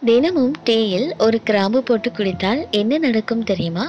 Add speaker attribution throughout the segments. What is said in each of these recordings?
Speaker 1: தினமும் டீயில் ஒரு கிராம்பு போட்டு குடித்தால் என்ன நடக்கும் தெரியுமா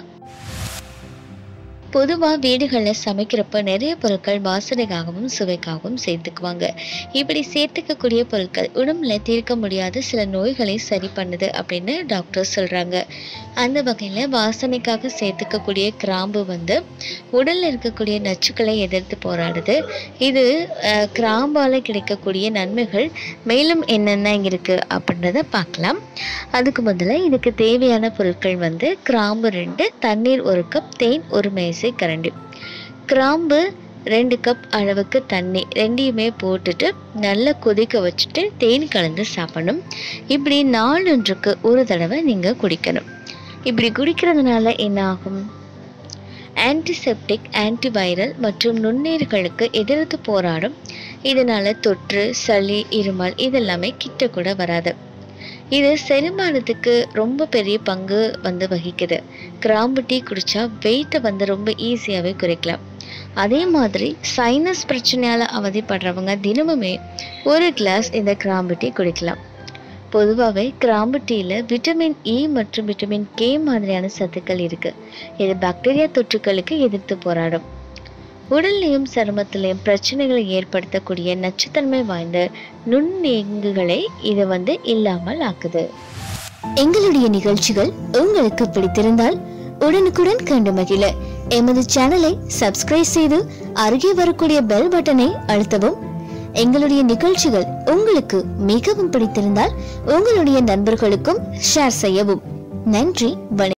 Speaker 1: பொதுவாக வீடுகளில் சமைக்கிறப்ப நிறைய பொருட்கள் வாசனைக்காகவும் சுவைக்காகவும் சேர்த்துக்குவாங்க இப்படி சேர்த்துக்கக்கூடிய பொருட்கள் உடம்புல தீர்க்க முடியாத சில நோய்களை சரி பண்ணுது அப்படின்னு டாக்டர் சொல்கிறாங்க அந்த வகையில் வாசனைக்காக சேர்த்துக்கக்கூடிய கிராம்பு வந்து உடலில் இருக்கக்கூடிய நச்சுக்களை எதிர்த்து போராடுது இது அஹ், கிராம்பால் கிடைக்கக்கூடிய நன்மைகள் மேலும் என்னென்ன இருக்குது அப்படின்றத பார்க்கலாம் அதுக்கு முதல்ல இதுக்கு தேவையான பொருட்கள் வந்து கிராம்பு ரெண்டு தண்ணீர் ஒரு கப் தேன் ஒரு மேசை கரண்டி கிராம்பு ரெண்டு கப் அளவுக்கு தண்ணி ரெண்டையுமே போட்டுட்டு நல்லா கொதிக்க வச்சுட்டு தேன் கலந்து சாப்பிடணும் இப்படி நாளொன்றுக்கு ஒரு தடவை நீங்கள் குடிக்கணும் இப்படி குடிக்கிறதுனால என்ன ஆகும் ஆன்டிசெப்டிக் ஆன்டிவைரல் மற்றும் நுண்ணுயிர்களுக்கு எதிர்த்து போராடும் இதனால தொற்று சளி இருமல் இதெல்லாமே கிட்ட கூட வராது இது செரிமானத்துக்கு ரொம்ப பெரிய பங்கு வந்து வகிக்குது கிராம்பு டீ குடிச்சா வெயிட்டை வந்து ரொம்ப ஈஸியாகவே குறைக்கலாம் அதே மாதிரி சைனஸ் பிரச்சனையால் அவதிப்படுறவங்க தினமுமே ஒரு கிளாஸ் இந்த கிராம்பு டீ குடிக்கலாம் பொதுவாகவே கிராம்பு டீயில் விட்டமின் இ மற்றும் விட்டமின் கே மாதிரியான சத்துக்கள் இருக்கு இது பாக்டீரியா தொற்றுகளுக்கு எதிர்த்து போராடும் உடல்லையும் சருமத்திலையும் பிரச்சனைகளை ஏற்படுத்தக்கூடிய நச்சுத்தன்மை வாய்ந்த நுண்ணீங்குகளை இது வந்து இல்லாமல் ஆக்குது
Speaker 2: எங்களுடைய நிகழ்ச்சிகள் உங்களுக்கு பிடித்திருந்தால் உடனுக்குடன் கண்டு மகிழ எமது சேனலை சப்ஸ்கிரைப் செய்து அருகே வரக்கூடிய பெல் பட்டனை அழுத்தவும் எங்களுடைய நிகழ்ச்சிகள் உங்களுக்கு மிகவும் பிடித்திருந்தால் உங்களுடைய நண்பர்களுக்கும் ஷேர் செய்யவும் நன்றி வணக்கம்